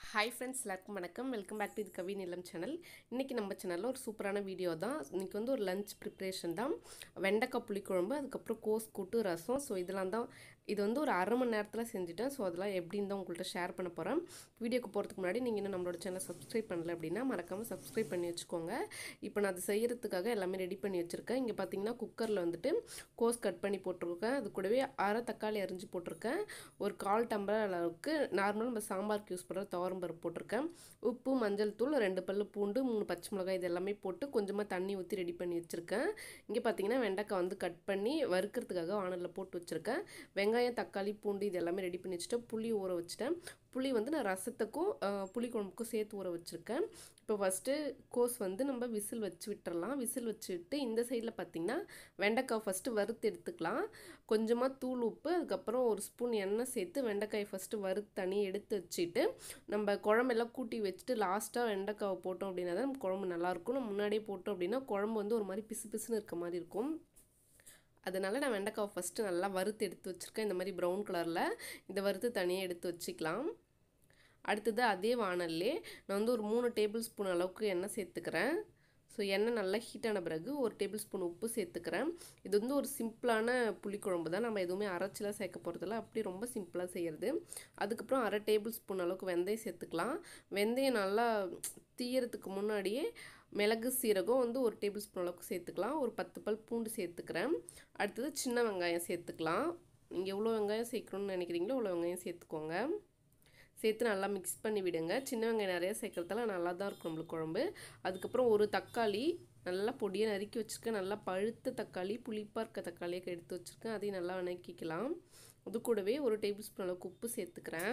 hi friends எல்லாருக்கும் வணக்கம் welcome back to இது கவி நிலம் சேனல் இன்றைக்கி நம்ம சேனலில் ஒரு சூப்பரான வீடியோ தான் இன்றைக்கி வந்து ஒரு லஞ்ச் ப்ரிப்ரேஷன் தான் வெண்டைக்காய் புளிக்குழம்பு அதுக்கப்புறம் கோஸ் கூட்டு ரசம் ஸோ இதெல்லாம் தான் இது வந்து ஒரு அரை மணி நேரத்தில் செஞ்சுட்டேன் ஸோ அதெல்லாம் எப்படின்னு தான் உங்கள்கிட்ட ஷேர் பண்ண போகிறேன் வீடியோக்கு போகிறதுக்கு முன்னாடி நீங்கள் இன்னும் நம்மளோட சேனலை சப்ஸ்கிரைப் பண்ணல அப்படின்னா மறக்காமல் சப்ஸ்கிரைப் பண்ணி வச்சுக்கோங்க இப்போ நான் அது செய்கிறதுக்காக எல்லாமே ரெடி பண்ணி வச்சுருக்கேன் இங்கே பார்த்தீங்கன்னா குக்கரில் வந்துட்டு கோஸ் கட் பண்ணி போட்டிருக்கேன் அது கூடவே அரை தக்காளி அரிஞ்சு போட்டிருக்கேன் ஒரு கால் டம்ளர் அளவுக்கு நார்மல் நம்ம சாம்பாருக்கு யூஸ் பண்ணுற துவரம்பருப்பு போட்டிருக்கேன் உப்பு மஞ்சள் தூள் ரெண்டு பல்லு பூண்டு மூணு பச்சை மிளகாய் இது எல்லாமே போட்டு கொஞ்சமாக தண்ணி ஊற்றி ரெடி பண்ணி வச்சுருக்கேன் இங்கே பார்த்தீங்கன்னா வெண்டைக்காய் வந்து கட் பண்ணி வறுக்கிறதுக்காக வானலில் போட்டு வச்சுருக்கேன் வெங்காயம் தக்காளி பூண்டு இது எல்லாமே ரெடி பண்ணி வச்சுட்டேன் புளி ஊற வச்சுட்டேன் புளி வந்து நான் ரசத்துக்கும் புளி குழம்புக்கும் சேர்த்து ஊற வச்சுருக்கேன் இப்போ ஃபஸ்ட்டு கோஸ் வந்து நம்ம விசில் வச்சு விட்டுறலாம் விசில் வச்சுட்டு இந்த சைடில் பார்த்திங்கன்னா வெண்டைக்காய் ஃபஸ்ட்டு வறுத்து எடுத்துக்கலாம் கொஞ்சமாக தூள் உப்பு அதுக்கப்புறம் ஒரு ஸ்பூன் எண்ணெய் சேர்த்து வெண்டைக்காய் ஃபஸ்ட்டு வறுத்து தனி எடுத்து வச்சுட்டு நம்ம குழம்பெல்லாம் கூட்டி வச்சுட்டு லாஸ்ட்டாக வெண்டைக்காவை போட்டோம் அப்படின்னா தான் குழம்பு நல்லாயிருக்கும் நம்ம முன்னாடியே போட்டோம் அப்படின்னா குழம்பு வந்து ஒரு மாதிரி பிசு பிசுன்னு இருக்க மாதிரி இருக்கும் அதனால் நான் வெண்டைக்காவை ஃபஸ்ட்டு நல்லா வறுத்து எடுத்து வச்சுருக்கேன் இந்த மாதிரி ப்ரௌன் கலரில் இந்த வறுத்து தனியாக எடுத்து வச்சுக்கலாம் அடுத்தது அதே வானல்லே நான் வந்து ஒரு மூணு டேபிள் ஸ்பூன் அளவுக்கு எண்ணெய் சேர்த்துக்கிறேன் ஸோ எண்ணெய் நல்லா ஹீட்டான பிறகு ஒரு டேபிள் ஸ்பூன் உப்பு சேர்த்துக்கிறேன் இது வந்து ஒரு சிம்பிளான புளிக்குழம்பு தான் நம்ம எதுவுமே அரைச்சிலாம் சேர்க்க போகிறதில்ல அப்படி ரொம்ப சிம்பிளாக செய்கிறது அதுக்கப்புறம் அரை டேபிள் ஸ்பூன் அளவுக்கு வெந்தயம் சேர்த்துக்கலாம் வெந்தயம் நல்லா தீயறதுக்கு முன்னாடியே மிளகு சீரகம் வந்து ஒரு டேபிள் ஸ்பூன் அளவுக்கு சேர்த்துக்கலாம் ஒரு பத்து பல் பூண்டு சேர்த்துக்கிறேன் அடுத்தது சின்ன வெங்காயம் சேர்த்துக்கலாம் நீங்கள் எவ்வளோ வெங்காயம் சேர்க்கணும்னு நினைக்கிறீங்களோ அவ்வளோ வெங்காயம் சேர்த்துக்கோங்க சேர்த்து நல்லா மிக்ஸ் பண்ணி விடுங்க சின்ன வெங்காயம் நிறைய சேர்க்குறதால நல்லா தான் இருக்கும் நம்மளுக்கு குழம்பு அதுக்கப்புறம் ஒரு தக்காளி நல்லா பொடியை நறுக்கி வச்சுருக்கேன் நல்லா பழுத்த தக்காளி புளிப்பாக இருக்க தக்காளியை எடுத்து வச்சுருக்கேன் அதையும் நல்லா வணக்கிக்கலாம் அது கூடவே ஒரு டேபிள் ஸ்பூன் அளவுக்கு உப்பு சேர்த்துக்கிறேன்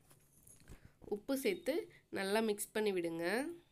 உப்பு சேர்த்து நல்லா மிக்ஸ் பண்ணி விடுங்க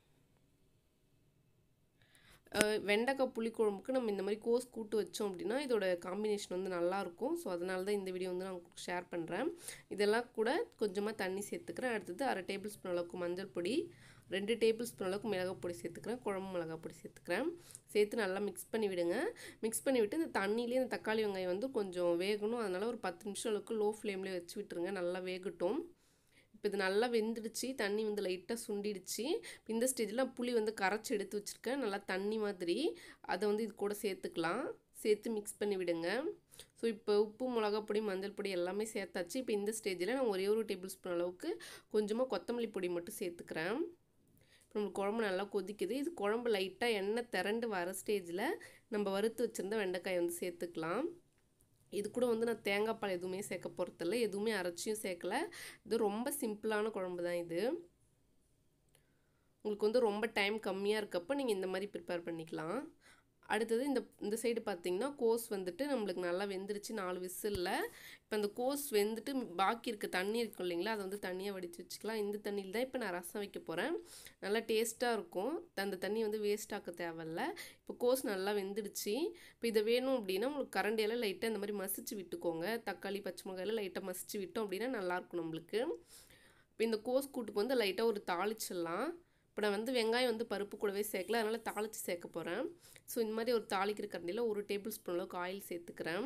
வெண்டைக்காய் புளிக்குழம்புக்கு நம்ம இந்த மாதிரி கோஸ் கூட்டு வச்சோம் அப்படின்னா இதோட காம்பினேஷன் வந்து நல்லாயிருக்கும் ஸோ அதனால தான் இந்த வீடியோ வந்து நான் உங்களுக்கு ஷேர் பண்ணுறேன் இதெல்லாம் கூட கொஞ்சமாக தண்ணி சேர்த்துக்கிறேன் அடுத்தது அரை டேபிள் ஸ்பூன் அளவுக்கு மஞ்சள் பொடி ரெண்டு டேபிள் ஸ்பூன் அளவுக்கு மிளகாய் பொடி சேர்த்துக்கிறேன் குழம்பு மிளகாய் பொடி சேர்த்துக்கிறேன் சேர்த்து நல்லா மிக்ஸ் பண்ணி விடுங்க மிக்ஸ் பண்ணி விட்டு இந்த தண்ணியிலே இந்த தக்காளி வெங்காயம் வந்து கொஞ்சம் வேகணும் அதனால் ஒரு பத்து நிமிஷம் அளவுக்கு லோ ஃப்ளேம்லேயே வச்சு விட்டுருங்க நல்லா வேகட்டும் இப்போ இது நல்லா வெந்துடுச்சு தண்ணி வந்து லைட்டாக சுண்டிடுச்சு இந்த ஸ்டேஜில் புளி வந்து கரைச்சி எடுத்து வச்சுருக்கேன் நல்லா தண்ணி மாதிரி அதை வந்து இது கூட சேர்த்துக்கலாம் சேர்த்து மிக்ஸ் பண்ணி விடுங்க ஸோ இப்போ உப்பு மிளகா பொடி மஞ்சள் பொடி எல்லாமே சேர்த்தாச்சு இப்போ இந்த ஸ்டேஜில் நான் ஒரே ஒரு டேபிள் ஸ்பூன் அளவுக்கு கொஞ்சமாக கொத்தமல்லி பொடி மட்டும் சேர்த்துக்கிறேன் இப்போ நம்மளுக்கு குழம்பு நல்லா கொதிக்குது இது குழம்பு லைட்டாக எண்ணெய் திரண்டு வர ஸ்டேஜில் நம்ம வறுத்து வச்சுருந்த வெண்டைக்காய் வந்து சேர்த்துக்கலாம் இது கூட வந்து நான் தேங்காய் பால் எதுவுமே சேர்க்க போகிறதில்ல எதுவுமே அரைச்சியும் சேர்க்கல இது ரொம்ப சிம்பிளான குழம்பு தான் இது உங்களுக்கு வந்து ரொம்ப டைம் கம்மியாக இருக்கப்போ நீங்கள் இந்த மாதிரி ப்ரிப்பேர் பண்ணிக்கலாம் அடுத்தது இந்த இந்த சைடு பார்த்தீங்கன்னா கோஸ் வந்துட்டு நம்மளுக்கு நல்லா வெந்துருச்சு நாலு விசிலில் இப்போ அந்த கோஸ் வெந்துட்டு பாக்கி இருக்க தண்ணி இருக்கும் இல்லைங்களா அதை வந்து தண்ணியாக வடித்து வச்சுக்கலாம் இந்த தண்ணியில் தான் இப்போ நான் ரசம் வைக்க போகிறேன் நல்லா டேஸ்ட்டாக இருக்கும் அந்த தண்ணி வந்து வேஸ்ட் ஆக்க தேவையில்ல இப்போ கோஸ் நல்லா வெந்துடுச்சு இப்போ இதை வேணும் அப்படின்னா உங்களுக்கு கரண்டியெல்லாம் லைட்டாக இந்த மாதிரி மசிச்சு விட்டுக்கோங்க தக்காளி பச்சை மிளகாயெல்லாம் லைட்டாக மசிச்சு விட்டோம் அப்படின்னா நல்லாயிருக்கும் நம்மளுக்கு இப்போ இந்த கோஸ் கூட்டுக்கு வந்து லைட்டாக ஒரு தாளிச்சிடலாம் இப்போ நான் வந்து வெங்காயம் வந்து பருப்பு கூடவே சேர்க்கல அதனால் தாளித்து சேர்க்க போகிறேன் ஸோ இந்த மாதிரி ஒரு தாளிக்கிற கரண்டியில் ஒரு டேபிள் ஸ்பூன் அளவுக்கு ஆயில் சேர்த்துக்கிறேன்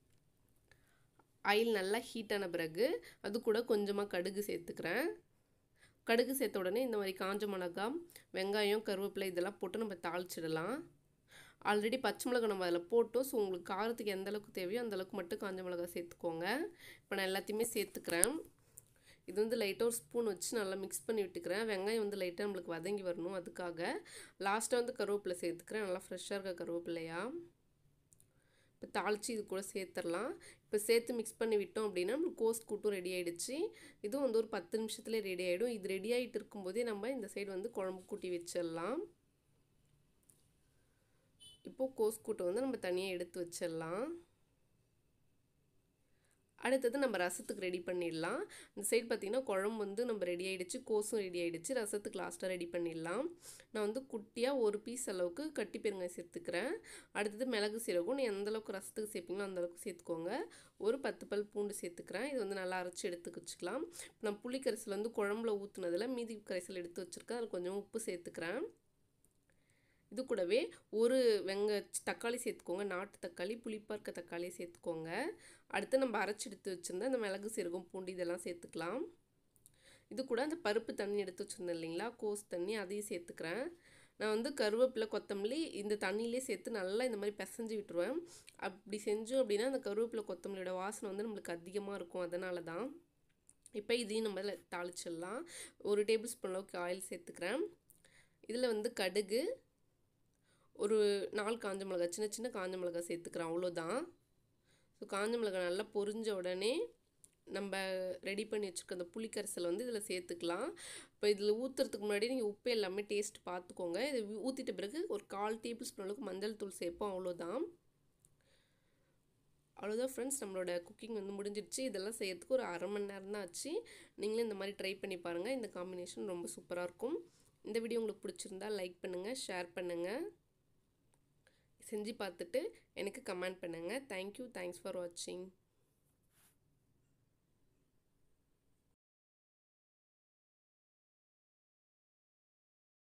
ஆயில் நல்லா ஹீட்டான பிறகு அது கூட கொஞ்சமாக கடுகு சேர்த்துக்கிறேன் கடுகு சேர்த்த உடனே இந்த மாதிரி காஞ்ச மிளகா வெங்காயம் கருவேப்பிலை இதெல்லாம் போட்டு நம்ம தாளிச்சிடலாம் ஆல்ரெடி பச்சை மிளகா நம்ம அதில் போட்டோம் ஸோ உங்களுக்கு காரத்துக்கு எந்த அளவுக்கு தேவையோ அந்தளவுக்கு மட்டும் காஞ்ச மிளகா சேர்த்துக்கோங்க இப்போ நான் எல்லாத்தையுமே சேர்த்துக்கிறேன் இது வந்து லைட்டாக ஒரு ஸ்பூன் வச்சு நல்லா மிக்ஸ் பண்ணி விட்டுக்கிறேன் வெங்காயம் வந்து லைட்டாக நம்மளுக்கு வதங்கி வரணும் அதுக்காக லாஸ்ட்டாக வந்து கருவேப்பிலை சேர்த்துக்கிறேன் நல்லா ஃப்ரெஷ்ஷாக இருக்க கருவேப்பிலையா இப்போ தாளித்து இது கூட சேர்த்துடலாம் இப்போ சேர்த்து மிக்ஸ் பண்ணி விட்டோம் அப்படின்னா நம்மளுக்கு கோஸ் கூட்டும் ரெடி ஆகிடுச்சு இதுவும் வந்து ஒரு பத்து நிமிஷத்துலேயே ரெடி ஆகிடும் இது ரெடி ஆகிட்டு இருக்கும்போதே நம்ம இந்த சைடு வந்து குழம்பு கூட்டி வச்சிடலாம் இப்போது கோஸ் கூட்டை வந்து நம்ம தனியாக எடுத்து வச்சிடலாம் அடுத்தது நம்ம ரசத்துக்கு ரெடி பண்ணிடலாம் இந்த சைடு பார்த்திங்கன்னா குழம்பு வந்து நம்ம ரெடி ஆகிடுச்சு கோஸும் ரெடி ஆகிடுச்சு ரசத்துக்கு லாஸ்ட்டாக ரெடி பண்ணிடலாம் நான் வந்து குட்டியாக ஒரு பீஸ் அளவுக்கு கட்டி பெருங்காயம் சேர்த்துக்கிறேன் அடுத்தது மிளகு சீரகம் நீ எந்த அளவுக்கு ரசத்துக்கு சேர்ப்பீங்களோ அந்த அளவுக்கு சேர்த்துக்கோங்க ஒரு பத்து பல் பூண்டு சேர்த்துக்கிறேன் இது வந்து நல்லா அரைச்சி எடுத்து வச்சுக்கலாம் நான் புளி கரைசல் வந்து குழம்புல ஊற்றுனதில் மீதி கரைசல் எடுத்து வச்சுருக்கேன் அதில் கொஞ்சம் உப்பு சேர்த்துக்கிறேன் இது கூடவே ஒரு வெங்க தக்காளி சேர்த்துக்கோங்க நாட்டு தக்காளி புளிப்பாக இருக்க தக்காளியை சேர்த்துக்கோங்க அடுத்து நம்ம அரைச்சி எடுத்து வச்சுருந்த இந்த மிளகு சீரகம் பூண்டு இதெல்லாம் சேர்த்துக்கலாம் இது கூட அந்த பருப்பு தண்ணி எடுத்து வச்சுருந்தேன் இல்லைங்களா கோஸ் தண்ணி அதையும் சேர்த்துக்கிறேன் நான் வந்து கருவேப்பிலை கொத்தமல்லி இந்த தண்ணியிலே சேர்த்து நல்லா இந்த மாதிரி பிசைஞ்சு விட்டுருவேன் அப்படி செஞ்சோம் அப்படின்னா அந்த கருவேப்பிலை கொத்தமல்லியோட வாசனை வந்து நம்மளுக்கு அதிகமாக இருக்கும் அதனால தான் இப்போ இதையும் நம்ம தாளிச்சிடலாம் ஒரு டேபிள் ஸ்பூன் அளவுக்கு ஆயில் சேர்த்துக்கிறேன் இதில் வந்து கடுகு ஒரு நாலு காஞ்ச மிளகா சின்ன சின்ன காஞ்ச மிளகா சேர்த்துக்கிறேன் அவ்வளோதான் ஸோ காஞ்ச மிளகா நல்லா பொரிஞ்ச உடனே நம்ம ரெடி பண்ணி வச்சுருக்க அந்த புளிக்கரைசலை வந்து இதில் சேர்த்துக்கலாம் இப்போ இதில் ஊற்றுறதுக்கு முன்னாடி நீங்கள் உப்பு எல்லாமே டேஸ்ட் பார்த்துக்கோங்க இதை ஊற்றிட்ட பிறகு ஒரு கால் டேபிள் ஸ்பூன் அளவுக்கு மஞ்சள் தூள் சேர்ப்போம் அவ்வளோதான் அவ்வளோதான் ஃப்ரெண்ட்ஸ் நம்மளோட குக்கிங் வந்து முடிஞ்சிடுச்சு இதெல்லாம் செய்யறதுக்கு ஒரு அரை மணி நேரம் தான் ஆச்சு நீங்களும் இந்த மாதிரி ட்ரை பண்ணி பாருங்கள் இந்த காம்பினேஷன் ரொம்ப சூப்பராக இருக்கும் இந்த வீடியோ உங்களுக்கு பிடிச்சிருந்தா லைக் பண்ணுங்கள் ஷேர் பண்ணுங்கள் செஞ்சு பார்த்துட்டு எனக்கு கமெண்ட் பண்ணுங்கள் தேங்க்யூ தேங்க்ஸ் ஃபார் வாட்சிங்